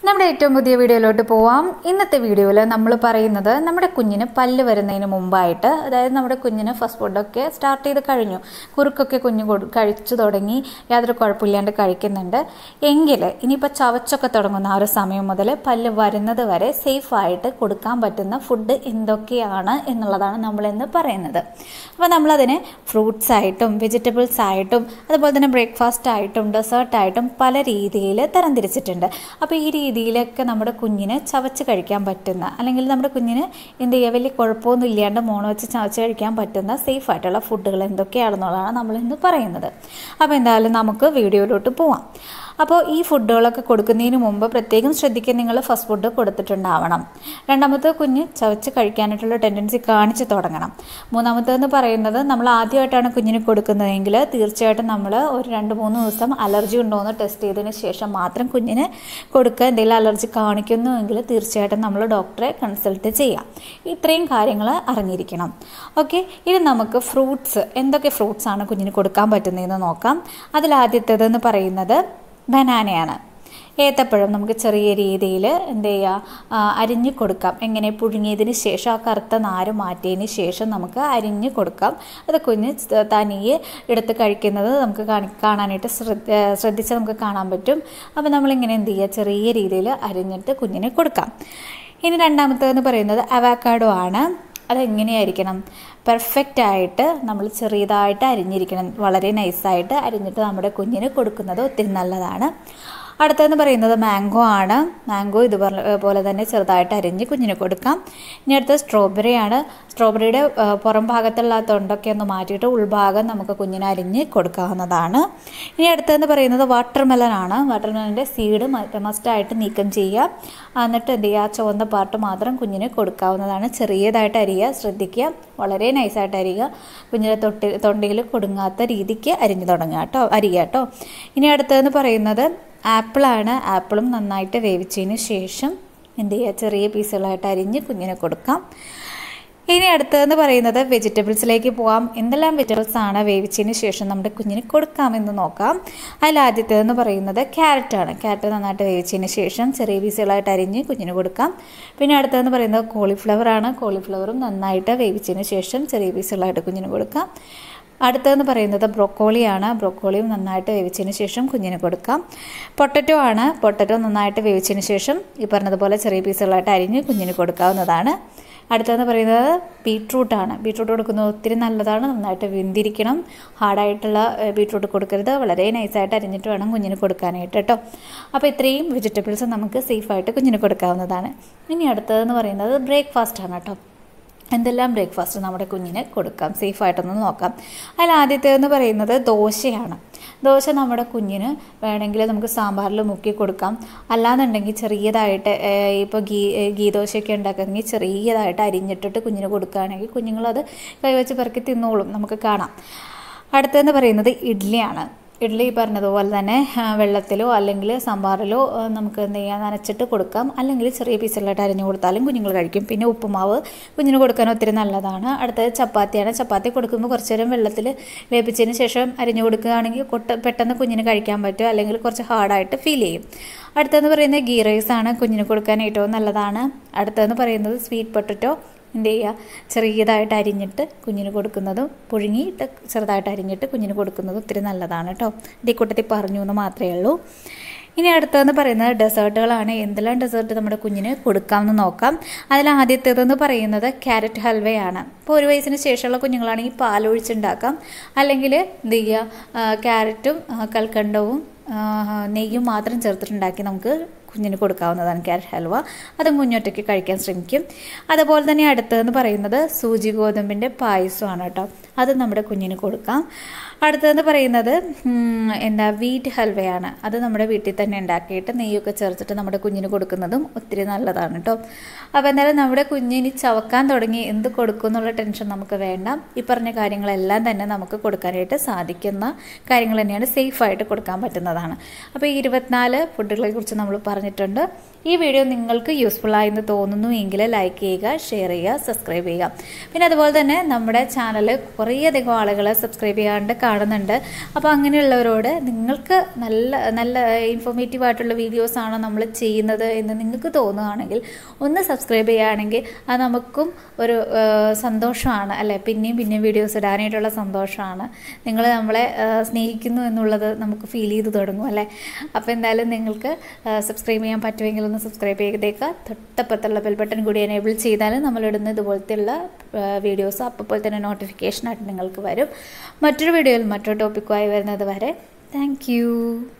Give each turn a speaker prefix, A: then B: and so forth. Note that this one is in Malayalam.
A: നമ്മുടെ ഏറ്റവും പുതിയ വീഡിയോയിലോട്ട് പോവാം ഇന്നത്തെ വീഡിയോയിൽ നമ്മൾ പറയുന്നത് നമ്മുടെ കുഞ്ഞിന് പല്ല് വരുന്നതിന് മുമ്പായിട്ട് അതായത് നമ്മുടെ കുഞ്ഞിന് ഫസ്റ്റ് ഫുഡൊക്കെ സ്റ്റാർട്ട് ചെയ്ത് കഴിഞ്ഞു കുറുക്കൊക്കെ കുഞ്ഞ് കൊടു കഴിച്ചു തുടങ്ങി യാതൊരു കുഴപ്പമില്ലാണ്ട് കഴിക്കുന്നുണ്ട് എങ്കിൽ ഇനിയിപ്പോൾ ചവച്ചൊക്കെ തുടങ്ങുന്ന ആ ഒരു സമയം മുതൽ പല്ല് വരുന്നത് വരെ സേഫായിട്ട് കൊടുക്കാൻ പറ്റുന്ന ഫുഡ് എന്തൊക്കെയാണ് എന്നുള്ളതാണ് നമ്മളിന്ന് പറയുന്നത് അപ്പോൾ നമ്മളതിനെ ഫ്രൂട്ട്സ് ആയിട്ടും വെജിറ്റബിൾസ് ആയിട്ടും അതുപോലെ തന്നെ ബ്രേക്ക്ഫാസ്റ്റ് ആയിട്ടും ഡെസേർട്ടായിട്ടും പല രീതിയിൽ തരംതിരിച്ചിട്ടുണ്ട് അപ്പോൾ ഈ രീതിയിലൊക്കെ നമ്മുടെ കുഞ്ഞിന് ചവച്ച് കഴിക്കാൻ പറ്റുന്ന അല്ലെങ്കിൽ നമ്മുടെ കുഞ്ഞിന് എന്ത് ചെയ്യുക വലിയ കുഴപ്പമൊന്നും ഇല്ലാണ്ട് മോണ വെച്ച് ചവച്ച് കഴിക്കാൻ പറ്റുന്ന സേഫ് ആയിട്ടുള്ള ഫുഡുകൾ എന്തൊക്കെയാണെന്നുള്ളതാണ് നമ്മൾ ഇന്ന് പറയുന്നത് അപ്പോൾ എന്തായാലും നമുക്ക് വീഡിയോയിലോട്ട് പോവാം അപ്പോൾ ഈ ഫുഡുകളൊക്കെ കൊടുക്കുന്നതിന് മുമ്പ് പ്രത്യേകം ശ്രദ്ധിക്കുക നിങ്ങൾ ഫസ്റ്റ് ഫുഡ് കൊടുത്തിട്ടുണ്ടാവണം രണ്ടാമത്തെ കുഞ്ഞ് ചവച്ച് കഴിക്കാനായിട്ടുള്ള ടെൻഡൻസി കാണിച്ച് തുടങ്ങണം മൂന്നാമത്തേന്ന് പറയുന്നത് നമ്മൾ ആദ്യമായിട്ടാണ് കുഞ്ഞിന് കൊടുക്കുന്നതെങ്കിൽ തീർച്ചയായിട്ടും നമ്മൾ ഒരു രണ്ട് മൂന്ന് ദിവസം അലർജി ഉണ്ടോ എന്ന് ടെസ്റ്റ് ചെയ്തതിന് ശേഷം മാത്രം കുഞ്ഞിന് കൊടുക്കുക എന്തെങ്കിലും അലർജി കാണിക്കുന്നുവെങ്കിൽ തീർച്ചയായിട്ടും നമ്മൾ ഡോക്ടറെ കൺസൾട്ട് ചെയ്യാം ഇത്രയും കാര്യങ്ങൾ അറിഞ്ഞിരിക്കണം ഓക്കെ ഇനി നമുക്ക് ഫ്രൂട്ട്സ് എന്തൊക്കെ ഫ്രൂട്ട്സ് ആണ് കുഞ്ഞിന് കൊടുക്കാൻ പറ്റുന്നതെന്ന് നോക്കാം അതിലാദ്യത്തേതെന്ന് പറയുന്നത് ബനാനയാണ് ഏത്തപ്പഴം നമുക്ക് ചെറിയ രീതിയിൽ എന്ത് ചെയ്യുക അരിഞ്ഞ് കൊടുക്കാം എങ്ങനെ പുഴുങ്ങിയതിന് ശേഷം ആ കറുത്ത നാര് മാറ്റിയതിന് ശേഷം നമുക്ക് അരിഞ്ഞ് കൊടുക്കാം അത് കുഞ്ഞ് തനിയെ എടുത്ത് കഴിക്കുന്നത് നമുക്ക് കാണി കാണാനായിട്ട് ശ്രദ്ധ ശ്രദ്ധിച്ച് നമുക്ക് കാണാൻ പറ്റും അപ്പോൾ നമ്മളിങ്ങനെ എന്ത് ചെയ്യുക ചെറിയ രീതിയിൽ അരിഞ്ഞിട്ട് കുഞ്ഞിന് കൊടുക്കാം ഇനി രണ്ടാമത്തേതെന്ന് പറയുന്നത് അവാക്കാഡോ ആണ് അതെങ്ങനെയായിരിക്കണം പെർഫെക്റ്റ് ആയിട്ട് നമ്മൾ ചെറിയതായിട്ട് അരിഞ്ഞിരിക്കണം വളരെ നൈസായിട്ട് അരിഞ്ഞിട്ട് നമ്മുടെ കുഞ്ഞിന് കൊടുക്കുന്നത് ഒത്തിരി നല്ലതാണ് അടുത്തതെന്ന് പറയുന്നത് മാംഗോ ആണ് മാംഗോ ഇതുപോലെ തന്നെ ചെറുതായിട്ട് അരിഞ്ഞ് കുഞ്ഞിന് കൊടുക്കാം ഇനി അടുത്തത് സ്ട്രോബെറി ആണ് സ്ട്രോബെറിയുടെ പുറം ഭാഗത്തുള്ള തൊണ്ടൊക്കെ ഒന്ന് മാറ്റിയിട്ട് ഉൾഭാഗം നമുക്ക് കുഞ്ഞിന് അരിഞ്ഞ് കൊടുക്കാവുന്നതാണ് ഇനി അടുത്തതെന്ന് പറയുന്നത് വാട്ടർ മെലൺ ആണ് വാട്ടർ മെലണിൻ്റെ സീഡ് മസ്റ്റായിട്ട് നീക്കം ചെയ്യുക എന്നിട്ട് എന്ത് ചെയ്യുക ചുവന്ന പാർട്ട് മാത്രം കുഞ്ഞിന് കൊടുക്കാവുന്നതാണ് ചെറിയതായിട്ട് അരിയുക ശ്രദ്ധിക്കുക വളരെ നൈസായിട്ട് അരിയുക കുഞ്ഞിൻ്റെ തൊട്ടി തൊണ്ടയിൽ കൊടുങ്ങാത്ത രീതിക്ക് അരിഞ്ഞു തുടങ്ങുക കേട്ടോ അരിയുക കേട്ടോ ഇനി അടുത്തതെന്ന് പറയുന്നത് ആപ്പിളാണ് ആപ്പിളും നന്നായിട്ട് വേവിച്ചതിന് ശേഷം എന്ത് ചെയ്യുക ചെറിയ പീസുകളായിട്ട് അരിഞ്ഞ് കുഞ്ഞിന് കൊടുക്കാം ഇനി അടുത്തതെന്ന് പറയുന്നത് വെജിറ്റബിൾസിലേക്ക് പോകാം എന്തെല്ലാം വെജിറ്റബിൾസ് ആണ് വേവിച്ചതിന് ശേഷം നമ്മുടെ കുഞ്ഞിന് കൊടുക്കാമെന്ന് നോക്കാം അതിൽ ആദ്യത്തേതെന്ന് പറയുന്നത് ക്യാരറ്റാണ് ക്യാരറ്റ് നന്നായിട്ട് വേവിച്ചതിന് ശേഷം ചെറിയ പീസുകളായിട്ട് അരിഞ്ഞ് കുഞ്ഞിന് കൊടുക്കാം പിന്നെ അടുത്തതെന്ന് പറയുന്നത് കോളിഫ്ലവർ ആണ് കോളിഫ്ലവറും നന്നായിട്ട് വേവിച്ചതിന് ശേഷം ചെറിയ പീസുകളായിട്ട് കുഞ്ഞിന് കൊടുക്കാം അടുത്തതെന്ന് പറയുന്നത് ബ്രൊക്കോളിയാണ് ബ്രൊക്കോളിയും നന്നായിട്ട് വേവിച്ചതിന് ശേഷം കുഞ്ഞിന് കൊടുക്കാം പൊട്ടറ്റോ ആണ് പൊട്ടറ്റോ നന്നായിട്ട് വേവിച്ചതിന് ശേഷം ഈ പറഞ്ഞതുപോലെ ചെറിയ പീസുകളായിട്ട് അരിഞ്ഞ് കുഞ്ഞിന് കൊടുക്കാവുന്നതാണ് അടുത്തതെന്ന് പറയുന്നത് ബീട്രൂട്ടാണ് ബീട്രൂട്ട് കൊടുക്കുന്നത് ഒത്തിരി നല്ലതാണ് നന്നായിട്ട് വെന്തിരിക്കണം ഹാർഡായിട്ടുള്ള ബീട്രൂട്ട് കൊടുക്കരുത് വളരെ നൈസായിട്ട് അരിഞ്ഞിട്ട് വേണം കുഞ്ഞിന് കൊടുക്കാനായിട്ട് കേട്ടോ അപ്പോൾ ഇത്രയും വെജിറ്റബിൾസ് നമുക്ക് സേഫായിട്ട് കുഞ്ഞിന് കൊടുക്കാവുന്നതാണ് ഇനി അടുത്തതെന്ന് പറയുന്നത് ബ്രേക്ക്ഫാസ്റ്റ് ആണ് കേട്ടോ എന്തെല്ലാം ബ്രേക്ക്ഫാസ്റ്റ് നമ്മുടെ കുഞ്ഞിന് കൊടുക്കാം സേഫായിട്ടൊന്ന് നോക്കാം അതിൽ ആദ്യത്തേതെന്ന് പറയുന്നത് ദോശയാണ് ദോശ നമ്മുടെ കുഞ്ഞിന് വേണമെങ്കിൽ നമുക്ക് സാമ്പാറിൽ മുക്കി കൊടുക്കാം അല്ലാന്നുണ്ടെങ്കിൽ ചെറിയതായിട്ട് ഇപ്പോൾ ഗീ ഗീ ദോശയൊക്കെ ഉണ്ടാക്കുന്നെങ്കിൽ ചെറിയതായിട്ട് അരിഞ്ഞിട്ടിട്ട് കുഞ്ഞിന് കൊടുക്കുകയാണെങ്കിൽ കുഞ്ഞുങ്ങളത് കൈവച്ച് പെറുക്കി തിന്നോളും നമുക്ക് കാണാം അടുത്തതെന്ന് പറയുന്നത് ഇഡ്ഡലിയാണ് ഇഡ്ഡലി പറഞ്ഞതുപോലെ തന്നെ വെള്ളത്തിലോ അല്ലെങ്കിൽ സാമ്പാറിലോ നമുക്ക് എന്ത് ചെയ്യാം നനച്ചിട്ട് കൊടുക്കാം അല്ലെങ്കിൽ ചെറിയ പീസുകളായിട്ട് അരിഞ്ഞു കൊടുത്താലും കുഞ്ഞുങ്ങൾ കഴിക്കും പിന്നെ ഉപ്പുമാവ് കുഞ്ഞിന് കൊടുക്കാൻ ഒത്തിരി നല്ലതാണ് അടുത്തത് ചപ്പാത്തിയാണ് ചപ്പാത്തി കൊടുക്കുമ്പോൾ കുറച്ച് നേരം വെള്ളത്തിൽ വേപ്പിച്ചതിന് ശേഷം അരിഞ്ഞു കൊടുക്കുകയാണെങ്കിൽ കൊട്ട പെട്ടെന്ന് കുഞ്ഞിന് കഴിക്കാൻ പറ്റും അല്ലെങ്കിൽ കുറച്ച് ഹാർഡായിട്ട് ഫീൽ ചെയ്യും അടുത്തതെന്ന് പറയുന്നത് ഗീ റൈസ് ആണ് കുഞ്ഞിന് കൊടുക്കാൻ ഏറ്റവും നല്ലതാണ് അടുത്തതെന്ന് പറയുന്നത് സ്വീറ്റ് പൊട്ടറ്റോ എന്ത് ചെയ്യുക ചെറിയതായിട്ട് അരിഞ്ഞിട്ട് കുഞ്ഞിന് കൊടുക്കുന്നതും പുഴുങ്ങിയിട്ട് ചെറുതായിട്ട് അരിഞ്ഞിട്ട് കുഞ്ഞിന് കൊടുക്കുന്നതും ഒത്തിരി നല്ലതാണ് കേട്ടോ ഈ കൂട്ടത്തിൽ പറഞ്ഞു എന്ന് മാത്രമേ ഉള്ളൂ ഇനി അടുത്തതെന്ന് പറയുന്നത് ഡെസേർട്ടുകളാണ് എന്തെല്ലാം ഡെസേർട്ട് നമ്മുടെ കുഞ്ഞിന് കൊടുക്കാമെന്ന് നോക്കാം അതിൽ ആദ്യത്തേതെന്ന് പറയുന്നത് ക്യാരറ്റ് ഹൽവയാണ് ഇപ്പോൾ ഒരു വയസ്സിന് ശേഷമുള്ള കുഞ്ഞുങ്ങളാണെങ്കിൽ പാലൊഴിച്ചുണ്ടാക്കാം അല്ലെങ്കിൽ എന്ത് ചെയ്യുക ക്യാരറ്റും കൽക്കണ്ടവും നെയ്യും മാത്രം ചേർത്തിട്ടുണ്ടാക്കി നമുക്ക് കുഞ്ഞിന് കൊടുക്കാവുന്നതാണ് ക്യാരറ്റ് ഹൽവ അതും കുഞ്ഞൊറ്റയ്ക്ക് കഴിക്കാൻ ശ്രമിക്കും അതുപോലെ തന്നെ അടുത്തതെന്ന് പറയുന്നത് സൂചി ഗോതമ്പിൻ്റെ പായസമാണ് കേട്ടോ അത് നമ്മുടെ കുഞ്ഞിന് കൊടുക്കാം അടുത്തതെന്ന് പറയുന്നത് എന്താ വീറ്റ് ഹൽവയാണ് അത് നമ്മുടെ വീട്ടിൽ തന്നെ ഉണ്ടാക്കിയിട്ട് നെയ്യൊക്കെ ചേർത്തിട്ട് നമ്മുടെ കുഞ്ഞിന് കൊടുക്കുന്നതും ഒത്തിരി നല്ലതാണ് കേട്ടോ അപ്പോൾ എന്തായാലും നമ്മുടെ കുഞ്ഞിന് ചവക്കാൻ തുടങ്ങി എന്ത് കൊടുക്കും എന്നുള്ള ടെൻഷൻ നമുക്ക് വേണ്ട ഈ പറഞ്ഞ കാര്യങ്ങളെല്ലാം തന്നെ നമുക്ക് കൊടുക്കാനായിട്ട് സാധിക്കുന്ന കാര്യങ്ങൾ തന്നെയാണ് സേഫായിട്ട് കൊടുക്കാൻ പറ്റുന്നതാണ് അപ്പോൾ ഈ ഇരുപത്തിനാല് ഫുഡുകളെ കുറിച്ച് നമ്മൾ പറഞ്ഞു പറഞ്ഞിട്ടുണ്ട് ഈ വീഡിയോ നിങ്ങൾക്ക് യൂസ്ഫുൾ ആയെന്ന് തോന്നുന്നു എങ്കിൽ ലൈക്ക് ചെയ്യുക ഷെയർ ചെയ്യുക സബ്സ്ക്രൈബ് ചെയ്യുക പിന്നെ അതുപോലെ തന്നെ നമ്മുടെ ചാനൽ കുറേയധികം ആളുകൾ സബ്സ്ക്രൈബ് ചെയ്യാണ്ട് കാണുന്നുണ്ട് അപ്പോൾ അങ്ങനെയുള്ളവരോട് നിങ്ങൾക്ക് നല്ല നല്ല ഇൻഫോർമേറ്റീവ് ആയിട്ടുള്ള വീഡിയോസാണ് നമ്മൾ ചെയ്യുന്നത് എന്ന് നിങ്ങൾക്ക് തോന്നുകയാണെങ്കിൽ ഒന്ന് സബ്സ്ക്രൈബ് ചെയ്യുകയാണെങ്കിൽ അത് നമുക്കും ഒരു ആ, സന്തോഷമാണ് അല്ലേ പിന്നെയും പിന്നെയും വീഡിയോസ് ഇടാനായിട്ടുള്ള സന്തോഷമാണ് നിങ്ങൾ നമ്മളെ ആ, സ്നേഹിക്കുന്നു എന്നുള്ളത് നമുക്ക് ഫീൽ ചെയ്ത് തുടങ്ങും അല്ലേ അപ്പോൾ എന്തായാലും നിങ്ങൾക്ക് സബ്സ്ക്രൈബ് ചെയ്യാൻ പറ്റുമെങ്കിൽ ഒന്ന് സബ്സ്ക്രൈബ് ചെയ്തേക്കുക തൊട്ടപ്പുറത്തുള്ള ബെൽ ബട്ടൺ കൂടി എനേബിൾ ചെയ്താൽ നമ്മളിടുന്ന ഇതുപോലത്തെയുള്ള വീഡിയോസ് അപ്പോൾ തന്നെ നോട്ടിഫിക്കേഷനായിട്ട് നിങ്ങൾക്ക് വരും മറ്റൊരു വീഡിയോയിൽ മറ്റൊരു ടോപ്പിക്കുമായി വരുന്നത് വരെ താങ്ക്